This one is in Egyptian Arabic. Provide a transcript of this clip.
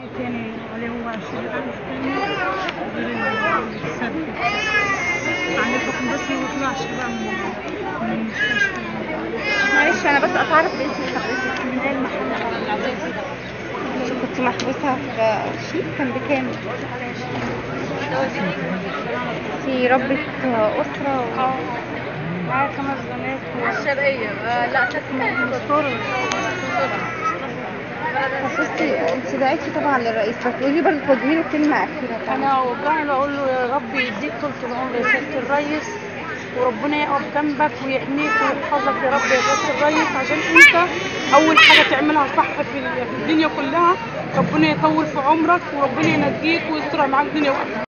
تاني عليه هو عشرين ألف تاني غير السد عليه حكم بس ما يطلعش بقى من من المستشفى معلش انا بس اتعرف باسم حضرتك من ايه المحل كنت محبوسة في شيء كان بكام؟ انتي ربة أسرة و... معايا خمس بنات الشرقية آه لا ساكنة دكتور طب بصي انتي دعيتي طبعا للرئيس بس قولي برضه توجهي له كلمة أخيرة طبعا انا وجعني بقول له يا رب يديك طول العمر يا سياده الريس وربنا يقف جنبك ويحميك ويحفظك يا رب يا سياده الريس عشان انت اول حاجه تعملها صح في في الدنيا كلها ربنا يطول في عمرك وربنا ينجيك ويستر معاك دنيا واخره